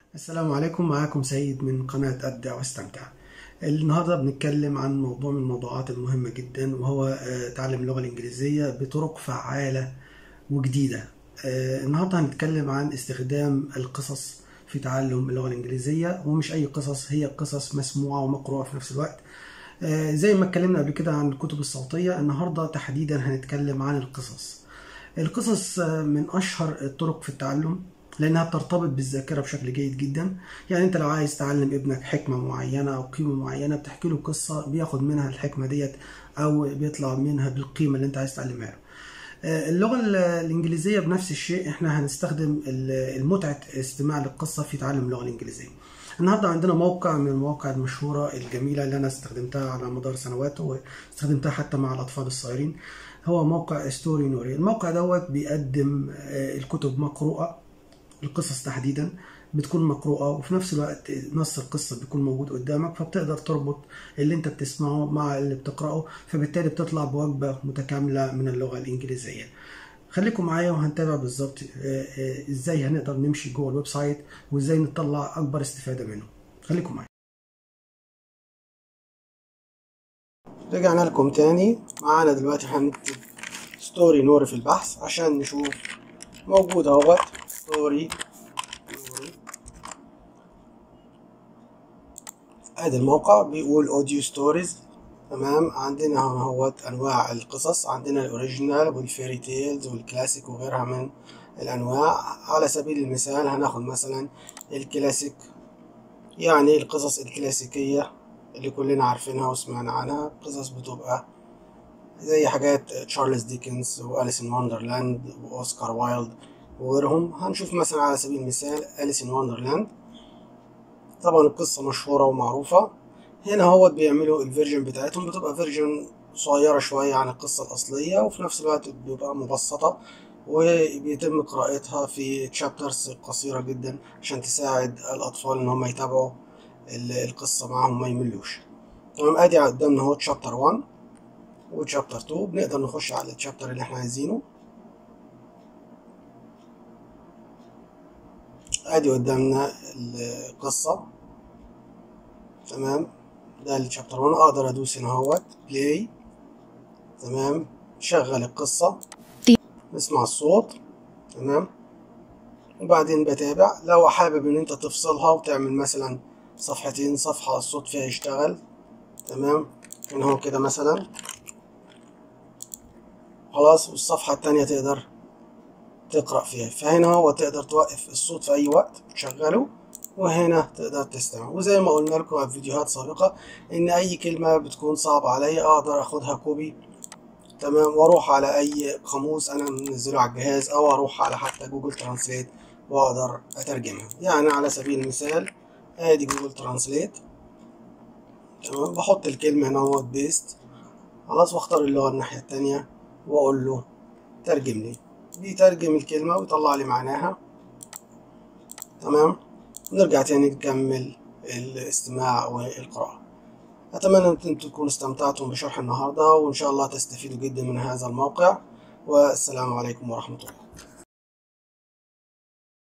السلام عليكم معاكم سيد من قناة أبدع واستمتع النهاردة بنتكلم عن موضوع من الموضوعات المهمة جدا وهو آه، تعلم اللغة الإنجليزية بطرق فعالة وجديدة آه، النهاردة هنتكلم عن استخدام القصص في تعلم اللغة الإنجليزية ومش أي قصص هي قصص مسموعة ومقروءة في نفس الوقت آه، زي ما اتكلمنا قبل كده عن الكتب الصوتية النهاردة تحديدا هنتكلم عن القصص القصص آه، من أشهر الطرق في التعلم لانها بترتبط بالذاكره بشكل جيد جدا يعني انت لو عايز تعلم ابنك حكمه معينه او قيمه معينه بتحكي له قصه بياخد منها الحكمه ديت او بيطلع منها بالقيمه اللي انت عايز تعلمها له آه، اللغه ال- الانجليزيه بنفس الشيء احنا هنستخدم ال- المتعه استماع للقصه في تعلم اللغه الانجليزيه النهارده عندنا موقع من المواقع المشهوره الجميله اللي انا استخدمتها على مدار سنوات واستخدمتها حتى مع الاطفال الصغيرين هو موقع ستوري نوري الموقع دوت بيقدم آه، الكتب مقروءه القصص تحديدا بتكون مقروءة وفي نفس الوقت نص القصة بيكون موجود قدامك فبتقدر تربط اللي انت بتسمعه مع اللي بتقرأه فبالتالي بتطلع بوجبة متكاملة من اللغة الإنجليزية خليكم معايا وهنتابع بالظبط آه، آه، ازاي هنقدر نمشي جوه الويب سايت وازاي نطلع اكبر استفادة منه خليكم معايا رجعنا لكم تاني معانا دلوقتي هنكتب ستوري نوري في البحث عشان نشوف موجود اهوت ستوري ادي الموقع بيقول اوديو ستوريز تمام عندنا هون اهوت انواع القصص عندنا الاوريجينال والفيري تيلز والكلاسيك وغيرها من الانواع على سبيل المثال هناخد مثلا الكلاسيك يعني القصص الكلاسيكية اللي كلنا عارفينها وسمعنا عنها قصص بتبقى زي حاجات تشارلز ديكنز وأليس إن وندرلاند وأوسكار وايلد وغيرهم هنشوف مثلا على سبيل المثال أليس إن وندرلاند طبعا القصة مشهورة ومعروفة هنا هو بيعملوا الفيرجن بتاعتهم بتبقى فيرجن صغيرة شوية عن القصة الأصلية وفي نفس الوقت بيبقى مبسطة وبيتم قراءتها في تشابترز قصيرة جدا عشان تساعد الأطفال إن هم يتابعوا ال- القصة معاهم ما يملوش تمام ادي قدامنا اهو تشابتر 1 وتشابتر 2 بنقدر نخش على التشابتر اللي احنا عايزينه ادي قدامنا القصة تمام ده الشابتر 1 اقدر ادوس هنا اهوت بلاي تمام شغل القصة نسمع الصوت تمام وبعدين بتابع لو حابب ان انت تفصلها وتعمل مثلا صفحتين صفحة الصوت فيها يشتغل تمام هنا هو كده مثلا خلاص والصفحة التانية تقدر تقرأ فيها فهنا هو تقدر توقف الصوت في أي وقت تشغله وهنا تقدر تستمع وزي ما قلنا لكم في فيديوهات سابقة إن أي كلمة بتكون صعبة عليا أقدر أخدها كوبي تمام وأروح على أي قاموس أنا منزله على الجهاز أو أروح على حتى جوجل ترانسليت وأقدر أترجمها يعني على سبيل المثال آدي جوجل ترانسليت تمام بحط الكلمة هنا اهوت بيست خلاص واختار اللغة الناحية التانية وأقول له ترجم لي بيترجم الكلمة ويطلع لي معناها تمام نرجع تاني نكمل الاستماع والقراءة أتمنى أن أنتم تكونوا استمتعتم بشرح النهاردة وإن شاء الله تستفيدوا جدا من هذا الموقع والسلام عليكم ورحمة الله